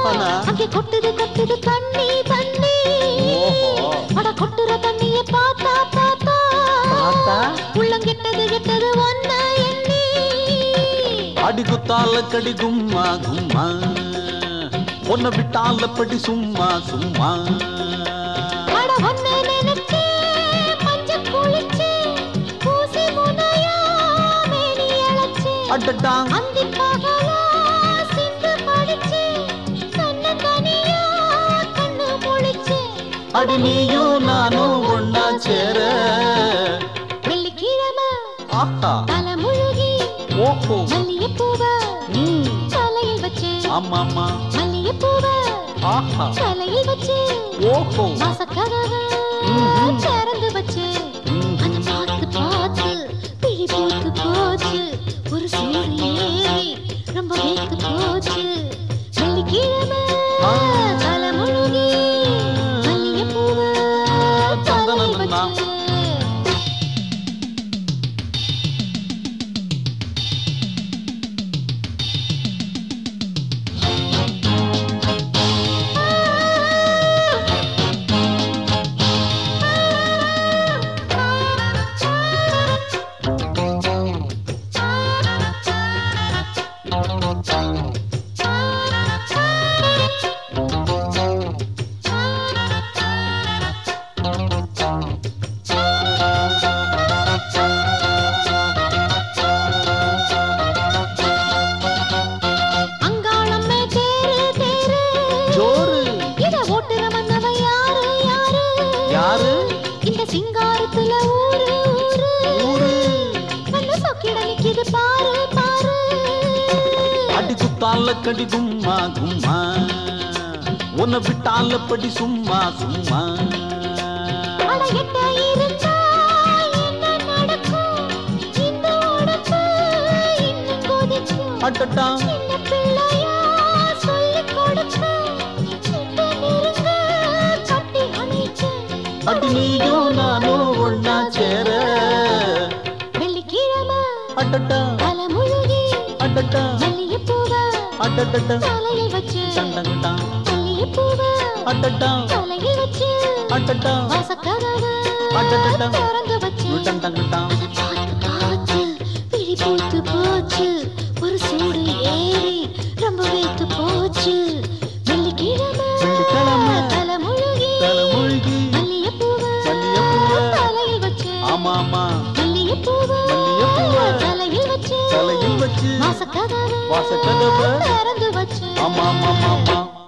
அப்பனா அங்கே கொட்டுது கொட்டுது தண்ணி தண்ணி ஓஹோ. அட கொட்டுற தண்ணிய பார்த்தா பார்த்தா பார்த்தா? உள்ளம் கெட்டது கெட்டது ஒன்ன எண்ணி அடி குத்தால கடி கும்மா கும்மா உன்னை விட்டால படி சும்மா சும்மா அட ஒன்ன நினைச்சு மஞ்ச குளிச்சு பூசி முனையா மேனி அழைச்சு அடடா அந்தி பகலா சிந்து படிச்சு தன்ன தனியா கண்ணு முழிச்சு அடி நீயும் நானும் ஒன்னா சேர வெள்ளிக்கிழமை ஆஹா தலை முழுகி ஓஹோ மல்லிகைப்பூவ ம். தலையில் வச்சு ஆமாமா மல்லிகைப்பூவ ஆஹா தலையில் வச்சு ஓஹோ வாசக்கதவை ம்ஹும். திறந்து வச்சு ம். அத பார்த்து பார்த்து பிழி பூத்து போச்சு ஒரு சூடு ஏறி ரொம்ப வேத்து போச்சு வெள்ளிக்கிழமை ஆ. தலை முழுகி மல்லிகைப்பூவ தலையில் தந்தனனனா. வச்சு அங்காளம்மே தேரு தேரு ஜோரு இத ஓட்டுற மன்னவ யாரு யாரு யாரு இந்த சிங்காரத்துல ஊரு ஊரு ஊரு நல்ல சொக்கிட நிக்குது பாரு பாரு அடி குத்தால கடி கும்மா கும்மா உன்னை விட்டால படி சும்மா சும்மா அட எட்ட இருந்தா என்ன நடக்கும் இந்த உடம்பு இன்னும் கொதிக்கும் அடடா சின்ன பிள்ளையா சொல்லிக் கொடுக்க கிட்ட நெருங்க கட்டி அணைக்க அடி நீயும் நானும் ஒன்னா சேர வெள்ளிக்கிழமை அடடா தலை முழுகி அடடா மல்லிகைப்பூவ அடடடா தலையில் வச்சு டண்டங்கடா மல்லிகைப்பூவ அடடா தலையில் வச்சு அடடா வாசக்கதவை அடடடா. திறந்து வச்சு டண்டங்கடா பார்த்து பார்த்து பிழி பூத்து போச்சு ஒரு சூடு ஏறி ரொம்ப வேத்து போச்சு வெள்ளிக்கிழமை வெள்ளிக்கிழமை. தலை முழுகி தலை மூழ்கி மல்லிகைப்பூவ மல்லிகைப்பூவ. தலையில் வச்சு ஆமா ஆமா மல்லிகைப்பூவ மல்லிகைப்பூவ. தலையில் வச்சு தலையில் வச்சு வாசக்கதவை வாசக்கதவை திறந்து வச்சு ஆமா ஆமா ஆமா ஆமா